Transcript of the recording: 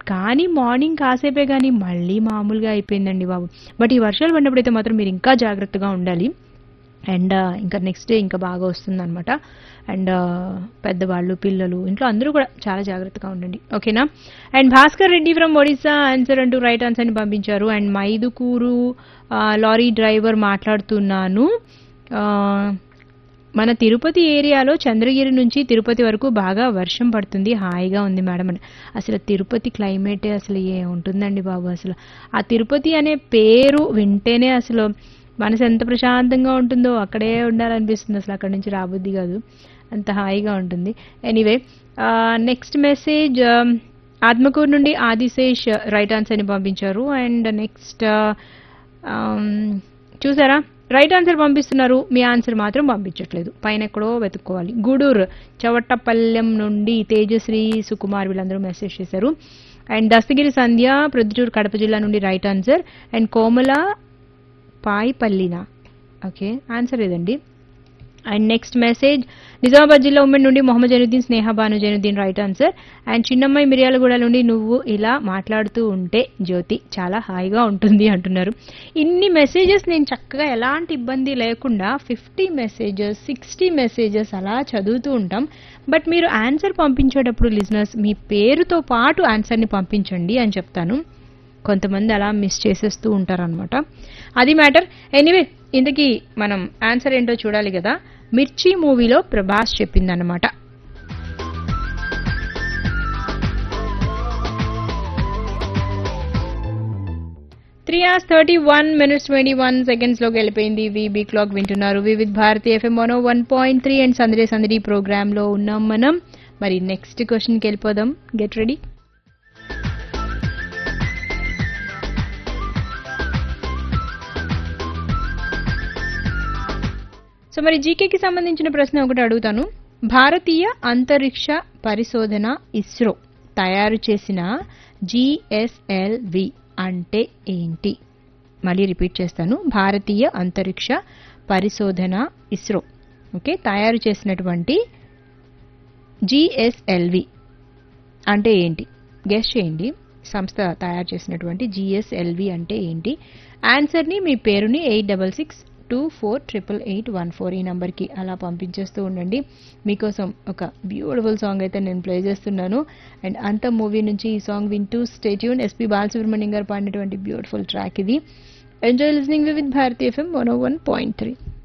కానీ మార్నింగ్ కాసేపే కానీ మళ్ళీ మామూలుగా అయిపోయిందండి బాబు బట్ ఈ వర్షాలు పడినప్పుడు అయితే మాత్రం మీరు ఇంకా జాగ్రత్తగా ఉండాలి అండ్ ఇంకా నెక్స్ట్ డే ఇంకా బాగా వస్తుందన్నమాట అండ్ పెద్దవాళ్ళు పిల్లలు ఇంట్లో అందరూ కూడా చాలా జాగ్రత్తగా ఉండండి ఓకేనా and Bhaskar Reddy from Odisha answer అంటూ రైట్ ఆన్సర్ని పంపించారు అండ్ మైదుకూరు ఆ, లారీ డ్రైవర్ మాట్లాడుతున్నాను ఆ, మన తిరుపతి ఏరియాలో చంద్రగిరి నుంచి తిరుపతి వరకు బాగా వర్షం పడుతుంది హాయిగా ఉంది మేడం అని అసలు తిరుపతి క్లైమేటే అసలు ఏ ఉంటుందండి బాబు అసలు ఆ తిరుపతి అనే పేరు వింటేనే అసలు మనసు ఎంత ప్రశాంతంగా ఉంటుందో అక్కడే ఉండాలనిపిస్తుంది అసలు అక్కడి నుంచి రాబుద్ది కాదు అంత హాయిగా ఉంటుంది ఎనీవే నెక్స్ట్ మెసేజ్ ఆత్మకూరు నుండి ఆదిశేష్ రైట్ ఆన్సర్ని పంపించారు అండ్ నెక్స్ట్ చూసారా రైట్ ఆన్సర్ పంపిస్తున్నారు మీ ఆన్సర్ మాత్రం పంపించట్లేదు పైన ఎక్కడో వెతుక్కోవాలి గూడూరు చవట్టపల్లెం నుండి తేజశ్రీ సుకుమార్ వీళ్ళందరూ మెసేజ్ చేశారు అండ్ దస్తగిరి సంధ్య ప్రొద్దుటూరు కడప జిల్లా నుండి రైట్ ఆన్సర్ అండ్ కోమల పాయిపల్లినా ఓకే ఆన్సర్ ఇదండి అండ్ నెక్స్ట్ మెసేజ్ నిజామాబాద్ జిల్లా ఉమ్మడి నుండి Mohammed Zainuddin Sneha Banu Zainuddin right answer and Chinnammayi Miryalaguda నుండి నువ్వు ఇలా మాట్లాడుతూ ఉంటే జ్యోతి చాలా హాయిగా ఉంటుంది అంటున్నారు ఇన్ని మెసేజెస్ నేను చక్కగా ఎలాంటి ఇబ్బంది లేకుండా ఫిఫ్టీ మెసేజెస్ సిక్స్టీ మెసేజెస్ అలా చదువుతూ ఉంటాం బట్ మీరు ఆన్సర్ పంపించేటప్పుడు లిజినర్స్ మీ పేరుతో పాటు ఆన్సర్ని పంపించండి అని చెప్తాను కొంతమంది అలా మిస్ చేసేస్తూ ఉంటారనమాట అది మ్యాటర్ ఎనీవే ఇంతకీ మనం ఆన్సర్ ఏంటో చూడాలి కదా మిర్చి మూవీలో ప్రభాస్ చెప్పిందనమాట three hours thirty one minutes twenty one seconds లోకి వెళ్ళిపోయింది వీబీ క్లాక్ వింటున్నారు వివిధ్ భారతి ఎఫ్ఎం మనో వన్ పాయింట్ త్రీ అండ్ సందడి సందడి ప్రోగ్రామ్ లో ఉన్నాం మనం మరి నెక్స్ట్ క్వశ్చన్కి వెళ్ళిపోదాం గెట్ రెడీ సో మరి జీకేకి సంబంధించిన ప్రశ్న ఒకటి అడుగుతాను భారతీయ అంతరిక్ష పరిశోధన ఇస్రో తయారు చేసిన జిఎస్ఎల్వి అంటే ఏంటి మళ్ళీ రిపీట్ చేస్తాను భారతీయ అంతరిక్ష పరిశోధన ఇస్రో ఓకే తయారు చేసినటువంటి జిఎస్ఎల్వి అంటే ఏంటి గెస్ చేయండి సంస్థ తయారు చేసినటువంటి జిఎస్ఎల్వి అంటే ఏంటి ఆన్సర్ని మీ పేరుని eight double six two four triple eight one four ఈ నెంబర్కి అలా పంపించేస్తూ ఉండండి మీకోసం ఒక బ్యూటిఫుల్ సాంగ్ అయితే నేను ప్లే చేస్తున్నాను అండ్ అంత మూవీ నుంచి ఈ సాంగ్ వింటూ స్టేట్యూన్ ఎస్పీ బాలసుబ్రహ్మణ్యం గారు పాడినటువంటి బ్యూటిఫుల్ ట్రాక్ ఇది enjoy listening with Bharati FM one one point three